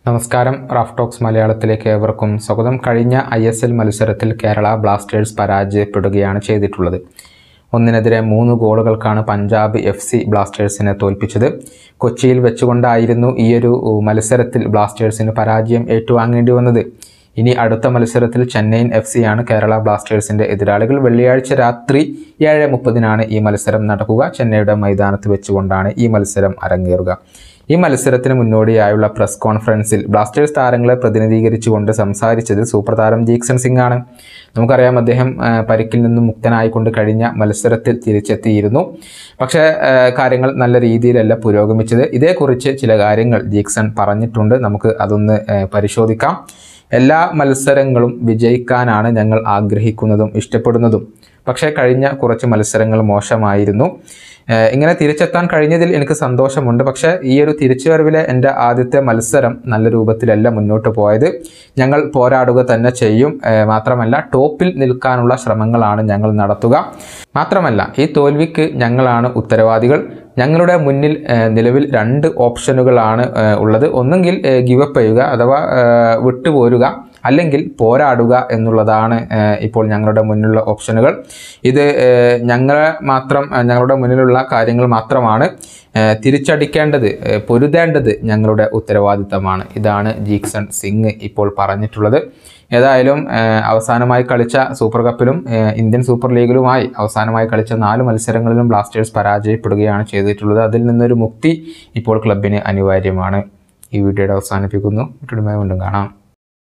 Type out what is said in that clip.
നമസ്കാരം Raf talks മലയാളത്തിലേക്ക് ഏവർക്കും സ്വാഗതം കഴിഞ്ഞ ഐ എസ് എൽ മത്സരത്തിൽ കേരള ബ്ലാസ്റ്റേഴ്സ് പരാജയപ്പെടുകയാണ് ചെയ്തിട്ടുള്ളത് ഒന്നിനെതിരെ മൂന്ന് ഗോളുകൾക്കാണ് പഞ്ചാബ് എഫ് സി ബ്ലാസ്റ്റേഴ്സിനെ തോൽപ്പിച്ചത് കൊച്ചിയിൽ വെച്ചുകൊണ്ടായിരുന്നു ഈയൊരു മത്സരത്തിൽ ബ്ലാസ്റ്റേഴ്സിന് പരാജയം ഏറ്റുവാങ്ങേണ്ടി വന്നത് ഇനി അടുത്ത മത്സരത്തിൽ ചെന്നൈയിൻ എഫ് സി ആണ് കേരള ബ്ലാസ്റ്റേഴ്സിന്റെ എതിരാളികൾ വെള്ളിയാഴ്ച രാത്രി ഏഴ് മുപ്പതിനാണ് ഈ മത്സരം നടക്കുക ചെന്നൈയുടെ മൈതാനത്ത് വെച്ചുകൊണ്ടാണ് ഈ മത്സരം അരങ്ങേറുക ഈ മത്സരത്തിന് മുന്നോടിയായുള്ള പ്രസ് കോൺഫറൻസിൽ ബ്ലാസ്റ്റേഴ്സ് താരങ്ങളെ പ്രതിനിധീകരിച്ചുകൊണ്ട് സംസാരിച്ചത് സൂപ്പർ താരം ജീക്സൺ സിംഗ് ആണ് നമുക്കറിയാം അദ്ദേഹം ആ, പരിക്കിൽ നിന്നും മുക്തനായിക്കൊണ്ട് കഴിഞ്ഞ മത്സരത്തിൽ തിരിച്ചെത്തിയിരുന്നു പക്ഷേ ആ, കാര്യങ്ങൾ നല്ല രീതിയിലല്ല പുരോഗമിച്ചത് ഇതേക്കുറിച്ച് ചില കാര്യങ്ങൾ ജീക്സൺ പറഞ്ഞിട്ടുണ്ട് നമുക്ക് അതൊന്ന് ആ, പരിശോധിക്കാം എല്ലാ മത്സരങ്ങളും വിജയിക്കാനാണ് ഞങ്ങൾ ആഗ്രഹിക്കുന്നതും ഇഷ്ടപ്പെടുന്നതും പക്ഷേ കഴിഞ്ഞ കുറച്ച് മത്സരങ്ങൾ മോശമായിരുന്നു ഏഹ് ഇങ്ങനെ തിരിച്ചെത്താൻ കഴിഞ്ഞതിൽ എനിക്ക് സന്തോഷമുണ്ട് പക്ഷേ ഈ ഒരു തിരിച്ചുവരവിലെ എൻ്റെ ആദ്യത്തെ മത്സരം നല്ല രൂപത്തിലല്ല മുന്നോട്ട് പോയത് ഞങ്ങൾ പോരാടുക തന്നെ ചെയ്യും ഏഹ് മാത്രമല്ല ടോപ്പിൽ നിൽക്കാനുള്ള ശ്രമങ്ങളാണ് ഞങ്ങൾ നടത്തുക മാത്രമല്ല ഈ തോൽവിക്ക് ഞങ്ങളാണ് ഉത്തരവാദികൾ ഞങ്ങളുടെ മുന്നിൽ ഏഹ് നിലവിൽ രണ്ട് ഓപ്ഷനുകളാണ് ഏഹ് ഉള്ളത് ഒന്നെങ്കിൽ ഗിവ് അപ്പ് ചെയ്യുക അഥവാ ഏഹ് വിട്ടുപോരുക അല്ലെങ്കിൽ പോരാടുക എന്നുള്ളതാണ് ഏഹ് ഇപ്പോൾ ഞങ്ങളുടെ മുന്നിലുള്ള ഓപ്ഷനുകൾ ഇത് ഏഹ് ഞങ്ങളെ മാത്രം ഏഹ് ഞങ്ങളുടെ മുന്നിലുള്ള കാര്യങ്ങൾ മാത്രമാണ് ഏഹ് തിരിച്ചടിക്കേണ്ടത് ഏഹ് പൊരുതേണ്ടത് ഞങ്ങളുടെ ഉത്തരവാദിത്തമാണ് ഇതാണ് ജീക്സൺ സിംഗ് ഇപ്പോൾ പറഞ്ഞിട്ടുള്ളത് ഏതായാലും ഏഹ് അവസാനമായി കളിച്ച സൂപ്പർ കപ്പിലും ഏഹ് ഇന്ത്യൻ സൂപ്പർ ലീഗിലുമായി അവസാനമായി കളിച്ച നാല് മത്സരങ്ങളിലും ബ്ലാസ്റ്റേഴ്സ് പരാജയപ്പെടുകയാണ് ചെയ്തിട്ടുള്ളത് അതിൽ നിന്നൊരു മുക്തി ഇപ്പോൾ ക്ലബിന് അനിവാര്യമാണ് ഈ വീഡിയോയുടെ അവസാനിപ്പിക്കുന്നു വീണ്ടും കാണാം